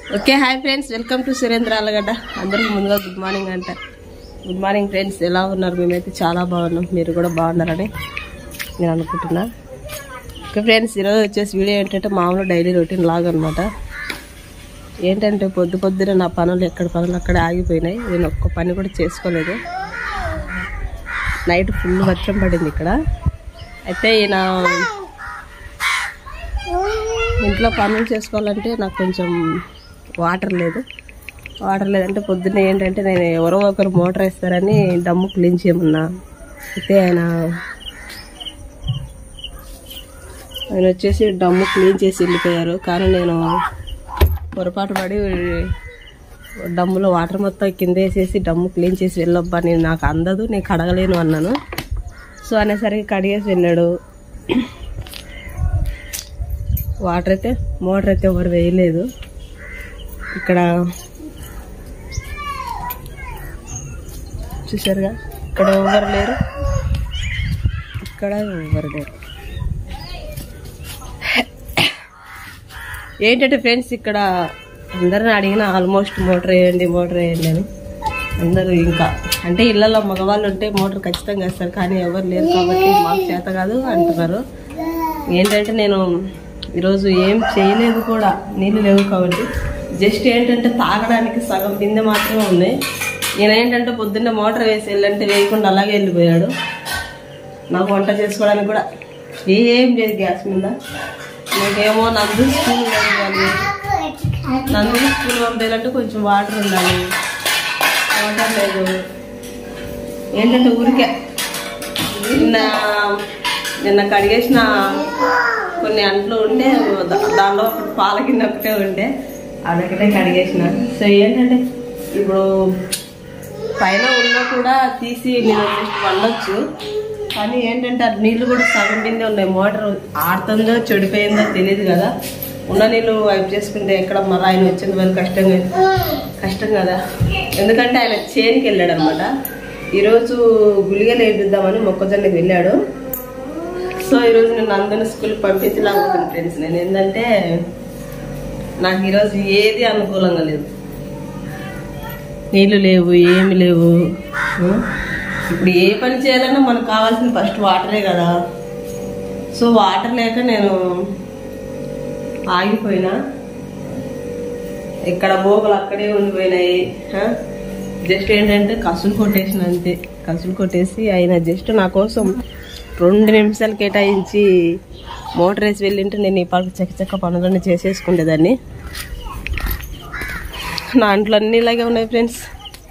Okay hi friends welcome to Surendra Alagadda అందరికి ముందుగా good morning అంట గుడ్ మార్నింగ్ ఫ్రెండ్స్ ఎలా ఉన్నారు మేమైతే చాలా బాగున్నాం మీరు కూడా బాగున్నారని నేను అనుకుంటున్నా ఓకే ఫ్రెండ్స్ ఈరోజు వచ్చేసి వీడియో ఏంటంటే మామూలు డైలీ రొటీన్ లాగా అనమాట ఏంటంటే పొద్దు పొద్దున నా పనులు ఎక్కడ పనులు అక్కడ ఆగిపోయినాయి నేను ఒక్క పని కూడా చేసుకోలేదు నైట్ ఫుల్ వర్షం పడింది ఇక్కడ అయితే ఈయన ఇంట్లో పనులు చేసుకోవాలంటే నాకు కొంచెం వాటర్ లేదు వాటర్ లేదంటే పొద్దున్నే ఏంటంటే నేను ఎవరో ఒకరు మోటార్ వేస్తారని డమ్ము క్లీన్ చేయమన్నా అయితే ఆయన ఆయన వచ్చేసి డమ్ము క్లీన్ చేసి వెళ్ళిపోయారు కానీ నేను పొరపాటు పడి డమ్ములో వాటర్ మొత్తం కింద వేసేసి డమ్ము క్లీన్ చేసి వెళ్ళొబ్బా నేను నాకు అందదు నేను కడగలేను అన్నాను సో అనేసరికి కడిగేసి వెళ్ళాడు వాటర్ అయితే మోటార్ అయితే ఎవరు వేయలేదు ఇక్కడ చూసారుగా ఇక్కడ ఎవరు లేరు ఇక్కడ ఎవరు లేరు ఏంటంటే ఫ్రెండ్స్ ఇక్కడ అందరిని అడిగిన ఆల్మోస్ట్ మోటార్ వేయండి మోటార్ వేయండి అని అందరూ ఇంకా అంటే ఇళ్లలో మగవాళ్ళు ఉంటే మోటార్ ఖచ్చితంగా వేస్తారు కానీ ఎవరు లేరు కాబట్టి మాకు చేత కాదు అంటున్నారు ఏంటంటే నేను ఈరోజు ఏం చేయలేదు కూడా నీళ్ళు లేవు కాబట్టి జస్ట్ ఏంటంటే తాగడానికి సగం బిందె మాత్రమే ఉన్నాయి నేను ఏంటంటే పొద్దున్నే మోటార్ వేసి వెళ్ళంటే వేయకుండా అలాగే వెళ్ళిపోయాడు నాకు వంట చేసుకోవడానికి కూడా ఏం లేదు గ్యాస్ మీద నాకేమో నందు స్కూల్ పంపించాలి నందు స్కూల్ పంపించాలంటే కొంచెం వాటర్ ఉండాలి వాటర్ లేదు ఏంటంటే ఊరికే నిన్న నిన్న కడిగేసిన కొన్ని అంట్లు ఉంటే దా- దానిలో ఒకటి పాల కింద ఒకటే ఉంటే అదొకటే కడిగేసిన సో ఏంటంటే ఇప్పుడు పైన ఉన్నా కూడా తీసి నేను జస్ట్ వండొచ్చు కానీ ఏంటంటే ఆ నీళ్ళు కూడా సగం బిందే ఉన్నాయి మోటార్ ఆడుతుందో చెడిపోయిందో తెలియదు కదా ఉన్న నీళ్ళు వైప్ చేసుకుంటే ఎక్కడ మళ్ళీ ఆయన వచ్చేంత వరకు కష్టంగా కష్టం కదా ఎందుకంటే ఆయన చేనికి వెళ్ళాడు అనమాట ఈరోజు గుళిగలు వేపిద్దామని మొక్కజొన్నకి వెళ్ళాడు సో ఈరోజు నేను అందరిని స్కూల్కి పంపించలేకపోతున్నాను ఫ్రెండ్స్ నేను ఏంటంటే నాకు ఈరోజు ఏది అనుకూలంగా లేదు నీళ్ళు లేవు ఏమి లేవు ఉం? ఇప్పుడు ఏ పని చేయాలన్నా మనకు కావాల్సింది ఫస్ట్ వాటరే కదా సో వాటర్ లేక నేను ఆగిపోయినా ఇక్కడ బోకలు అక్కడే ఉండిపోయినాయి జస్ట్ ఏంటంటే కసులు కొట్టేసిన అంతే కసులు కొట్టేసి ఆయన జస్ట్ నా కోసం రెండు నిమిషాలు కేటాయించి మోటార్ వేసి వెళ్ళింటే నేను ఈ పాలకు చక్క చక్క పనులన్నీ చేసేసుకునేదాన్ని నా అంట్లు అన్నీ ఇలాగే ఉన్నాయి ఫ్రెండ్స్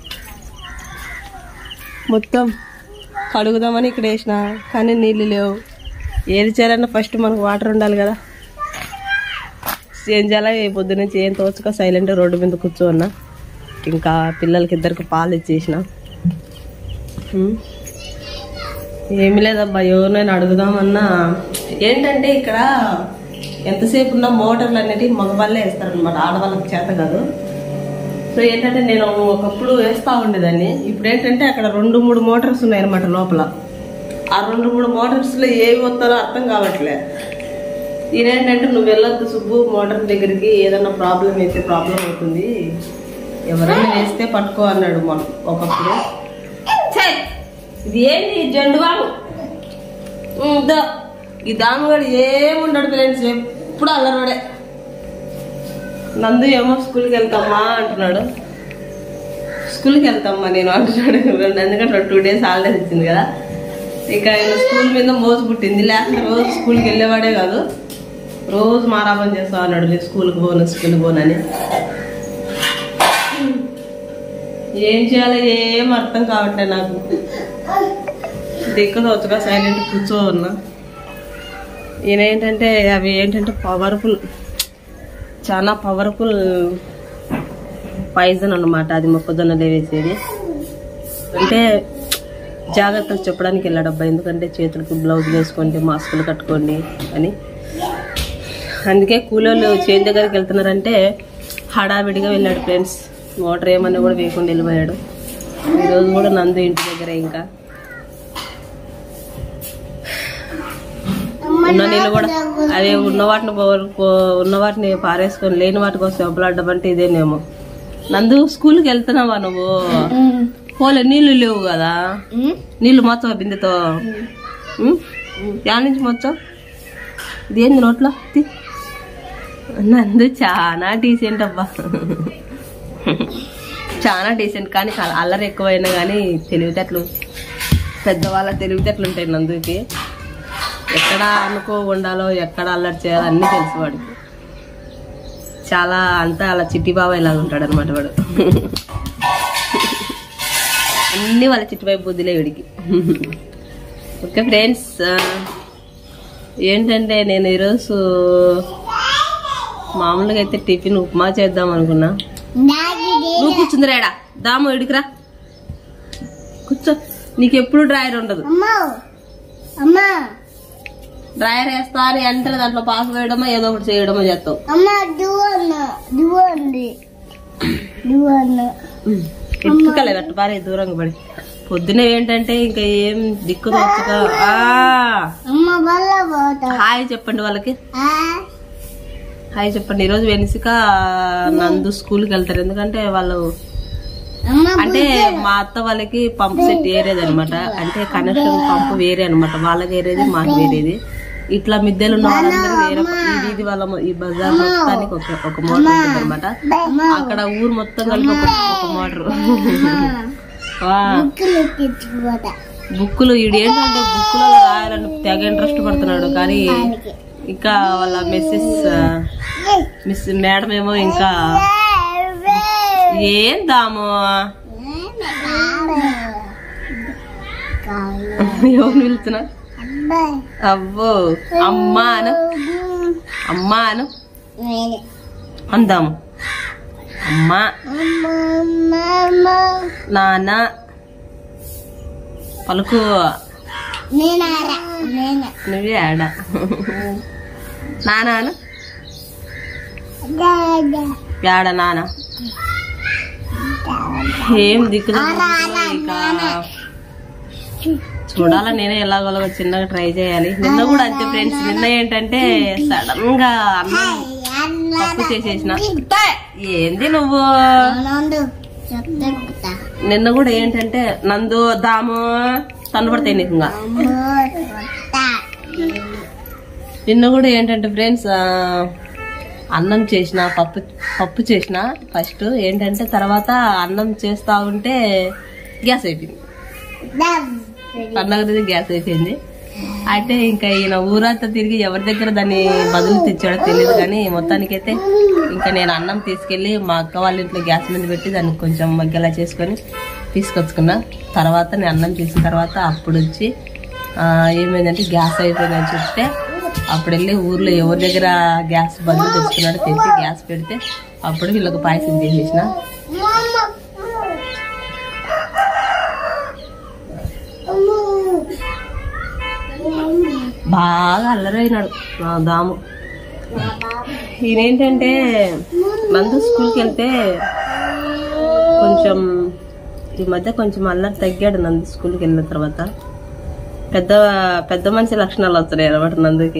మొత్తం కడుగుదామని ఇక్కడ వేసిన కానీ నీళ్ళు లేవు ఏది చేయాలన్నా ఫస్ట్ మనకు వాటర్ ఉండాలి కదా ఏం చేయాలా ఏ పొద్దున్న ఏం తోచక సైలెంట్ రోడ్డు మీద కూర్చోన్నా ఇంకా పిల్లలకి ఇద్దరికి పాలు ఇచ్చేసిన ఉమ్. ఏమి లేదబ్బా ఎవరినైనా అడుగుదామన్నా ఏంటంటే ఇక్కడ ఎంతసేపు ఉన్న మోటార్లు అనేటివి మగవాళ్ళే వేస్తారనమాట ఆడవాళ్ళకి చేత కాదు సో ఏంటంటే నేను ఒకప్పుడు వేస్తా ఉండేదాన్ని ఇప్పుడు ఏంటంటే అక్కడ రెండు మూడు మోటార్స్ ఉన్నాయన్నమాట లోపల ఆ రెండు మూడు మోటార్స్లో ఏవి వస్తారో అర్థం కావట్లే ఈయన ఏంటంటే నువ్వు వెళ్ళొద్దు సుబ్బు మోటార్ దగ్గరికి ఏదైనా ప్రాబ్లం అయితే ప్రాబ్లం అవుతుంది ఎవరైనా వేస్తే పట్టుకో అన్నాడు మొన్న ఒకప్పుడు ఛే! ఇది ఏంటి ఈ జండు బాబు ఉమ్, దో. ఈ దామగాడు ఏముండడు ఫ్రెండ్స్ ఎప్పుడు అల్లరడే నందు ఏమో స్కూల్కి వెళ్తామా అంటున్నాడు స్కూల్కి వెళ్తామా నేను అంటున్నాడు ఎందుకంటే టూ డేస్ హాలిడేస్ ఇచ్చింది కదా ఇక ఆయన స్కూల్ మీద మోజు పుట్టింది లేకపోతే రోజు స్కూల్కి వెళ్ళేవాడే కాదు రోజు మారాపం చేస్తా అన్నాడు నేను స్కూల్కి పోను స్కూల్కి పోనని ఏం చేయాలో ఏం అర్థం కావట్లేదు నాకు దిక్కు తోచగా సైలెంట్ కూర్చో ఉన్నా ఈయన ఏంటంటే అవి ఏంటంటే పవర్ఫుల్ చాలా పవర్ఫుల్ పాయిజన్ అన్నమాట అది మొక్కజొన్నలో వేసేది అంటే జాగ్రత్తలు చెప్పడానికి వెళ్ళాడు అబ్బాయి ఎందుకంటే చేతులకు బ్లౌజ్ వేసుకోండి మాస్కులు కట్టుకోండి అని అందుకే కూలోళ్ళు చేతి దగ్గరికి వెళ్తున్నారంటే హడావిడిగా వెళ్ళాడు ఫ్రెండ్స్ మోటార్ ఏమన్నా కూడా వేయకుండా వెళ్ళిపోయాడు ఈరోజు కూడా నందు ఇంటి దగ్గర ఇంకా ఉన్న నీళ్ళు కూడా అదే ఉన్న వాటిని పో- పో- ఉన్న వాటిని పారేసుకొని లేని వాటి కోసం దెబ్బలాడడం అంటే ఇదేనేమో నందు స్కూల్కి వెళ్తున్నావా నువ్వు పోలే నీళ్లు లేవు కదా నీళ్లు మొత్తం బిందెతో యాడ నుంచి మొత్తం ఇదేంది నోట్లో తీ. నందు చాలా డీసెంట్ అబ్బా చాలా డీసెంట్ కానీ చాలా అల్లరి ఎక్కువైనా కానీ తెలివితేటలు పెద్దవాళ్ళ తెలివితేటలు ఉంటాయి నందుకి ఎక్కడ అనుకో ఉండాలో ఎక్కడ అల్లరి చేయాలో అన్నీ తెలుసు వాడికి చాలా అంతా అలా చిట్టి బాబాయ్ లాగా ఉంటాడు అనమాట వాడు అన్ని వాళ్ళ చిట్టిబాయి బుద్ధిలే వీడికి ఓకే ఫ్రెండ్స్ ఏంటంటే నేను ఈరోజు మామూలుగా అయితే టిఫిన్ ఉప్మా చేద్దాం అనుకున్నా నువ్వు కూర్చుంది రేడా దాము ఇడికిరా కూర్చో నీకు ఎప్పుడు డ్రాయర్ ఉండదు అమ్మా డ్రాయర్ వేస్తా అని అంటే దాంట్లో పాస్ వేయడమో ఏదో ఒకటి చేయడమో చేస్తావు అమ్మ దువ్వన్న దువ్వండి దువ్వన్న ఎత్తుకలే గట్టు పారే దూరంగా పడి పొద్దునే ఏంటంటే ఇంకా ఏం దిక్కు తోచక ఆ, అమ్మ వల్ల పోతా హాయ్ చెప్పండి వాళ్ళకి హాయ్ చెప్పండి ఈరోజు వెనిసిక నందు స్కూల్కి వెళ్తారు ఎందుకంటే వాళ్ళు అమ్మ అంటే మా అత్త వాళ్ళకి పంప్ సెట్ వేరేది అనమాట అంటే కనెక్షన్ పంపు వేరే అనమాట వాళ్ళకి వేరేది మాకు వేరేది ఇట్లా మిద్దెలు ఉన్న వాళ్ళందరూ వేరే ఈ వీధి వాళ్ళ మొ- ఈ బజార్ మొత్తానికి ఒక ఒక మోటార్ ఉంటుంది అనమాట అక్కడ ఊరు మొత్తం కలిపి ఒక ఒక మోటార్ బుక్కులు తెచ్చుకోతా బుక్కులు ఈడు ఏంటంటే బుక్కులలో రాయాలని తెగ ఇంట్రెస్ట్ పడుతున్నాడు కానీ ఇంకా వాళ్ళ మిస్సెస్ మిస్ మేడం ఏమో ఇంకా ఏం దాము ఎవరిని పిలుస్తున్నా అవ్వో అమ్మా అను అమ్మా అను అందాము అమ్మా నాన్న పలుకు నేనారా నేనే నువ్వే ఆడ నాన్న ఆడ నాన్న ఏం దిక్కు ఇక చూడాలా నేనే ఎలాగోలాగో చిన్నగా ట్రై చేయాలి నిన్న కూడా అంతే ఫ్రెండ్స్ నిన్న ఏంటంటే సడన్ గా అన్నం పప్పు చేసేసిన ఏంది నువ్వు నందు చెప్తా నిన్న కూడా ఏంటంటే నందు దాము తన్నబడతాయి నీకు ఇంకా నిన్న కూడా ఏంటంటే ఫ్రెండ్స్ అన్నం చేసిన పప్పు పప్పు చేసిన ఫస్ట్ ఏంటంటే తర్వాత అన్నం చేస్తా ఉంటే గ్యాస్ అయిపోయింది పండగ గ్యాస్ అయిపోయింది అయితే ఇంకా ఈయన ఊరంతా తిరిగి ఎవరి దగ్గర దాన్ని బదులు తెచ్చాడో తెలియదు కానీ మొత్తానికైతే ఇంకా నేను అన్నం తీసుకెళ్ళి మా అక్క వాళ్ళ ఇంట్లో గ్యాస్ మీద పెట్టి దాన్ని కొంచెం మగ్గలా చేసుకొని తీసుకొచ్చుకున్నా తర్వాత నేను అన్నం చేసిన తర్వాత అప్పుడు వచ్చి ఆ, ఏమైందంటే గ్యాస్ అయిపోయిందని చెప్తే అప్పుడు వెళ్ళి ఊర్లో ఎవరి దగ్గర గ్యాస్ బదులు తెచ్చుకున్నాడో తెలిసి గ్యాస్ పెడితే అప్పుడు వీళ్ళకి పాయసం చేసేసిన బాగా అల్లరైనాడు నా దాము ఈయనేంటంటే నందు స్కూల్కి వెళ్తే కొంచెం ఈ మధ్య కొంచెం అల్లరి తగ్గాడు నందు స్కూల్కి వెళ్ళిన తర్వాత పెద్ద పెద్ద మనిషి లక్షణాలు వస్తున్నాయి అనమాట నందుకి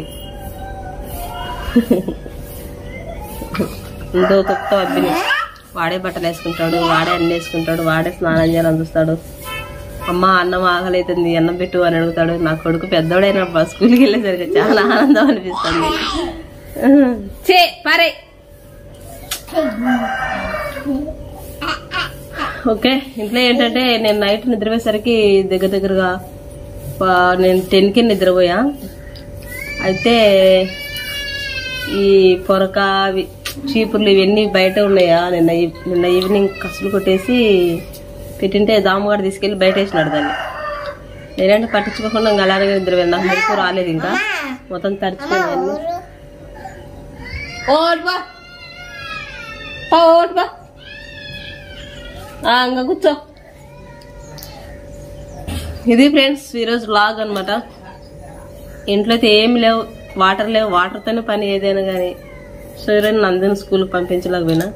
ఇందో తొక్క అబ్బిని వాడే బట్టలు వేసుకుంటాడు వాడే అన్ని వేసుకుంటాడు వాడే స్నానం చేయాలని చూస్తాడు అమ్మ అన్నం ఆకలైతుంది అన్నం పెట్టు అని అడుగుతాడు నా కొడుకు పెద్దోడైన స్కూల్కి వెళ్ళేసరికి చాలా ఆనందం అనిపిస్తుంది చే పరే ఓకే ఇంట్లో ఏంటంటే నేను నైట్ నిద్రపోయేసరికి దగ్గర దగ్గరగా ఆ, నేను టెన్కి నిద్రపోయా అయితే ఈ పొరక అవి చీపుర్లు ఇవన్నీ బయట ఉన్నాయా నిన్న ఈ- నిన్న ఈవినింగ్ కసులు కొట్టేసి పెట్టింటే దామగాడు తీసుకెళ్లి బయట వేసినాడు దాన్ని నేనంటే పట్టించుకోకుండా ఇంకా అలాగే నిద్రపోయాను నాకు మెరుపు రాలేదు ఇంకా మొత్తం తడిచిపోయింది ఓట్ బా పా, ఓట్ బా ఆ, ఇంకా కూర్చో ఇది ఫ్రెండ్స్ ఈరోజు లాగ్ అనమాట ఇంట్లో అయితే ఏమి లేవు వాటర్ లేవు వాటర్తోనే పని ఏదైనా కానీ సో ఈరోజు నందిని స్కూల్కి పంపించలేకపోయినా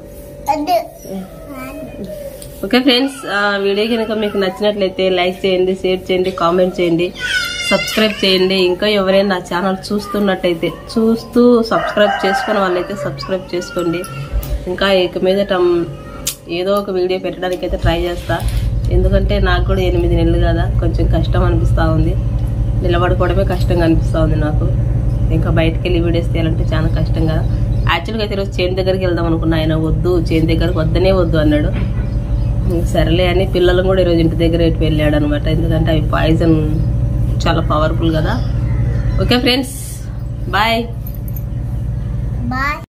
ఓకే ఫ్రెండ్స్ ఆ వీడియో కనుక మీకు నచ్చినట్లయితే లైక్ చేయండి షేర్ చేయండి కామెంట్ చేయండి సబ్స్క్రైబ్ చేయండి ఇంకా ఎవరైనా నా ఛానల్ చూస్తున్నట్టయితే చూస్తూ సబ్స్క్రైబ్ చేసుకున్న వాళ్ళైతే సబ్స్క్రైబ్ చేసుకోండి ఇంకా ఇక మీదట మ్, ఏదో ఒక వీడియో పెట్టడానికి అయితే ట్రై చేస్తా ఎందుకంటే నాకు కూడా ఎనిమిది నెలలు కదా కొంచెం కష్టం అనిపిస్తూ ఉంది నిలబడుకోవడమే కష్టంగా అనిపిస్తూ ఉంది నాకు ఇంకా బయటకు వెళ్ళి వీడియోస్ తీయాలంటే చాలా కష్టం కదా యాక్చువల్గా అయితే ఈరోజు చేను దగ్గరికి వెళ్దాం అనుకున్నా ఆయన వద్దు చేను దగ్గరకు వద్దనే వద్దు అన్నాడు ఇంక సరేలే అని పిల్లలు కూడా ఈరోజు ఇంటి దగ్గర ఇటు వెళ్ళాడు అనమాట ఎందుకంటే అవి పాయిజన్ చాలా పవర్ఫుల్ కదా ఓకే ఫ్రెండ్స్ బాయ్ బాయ్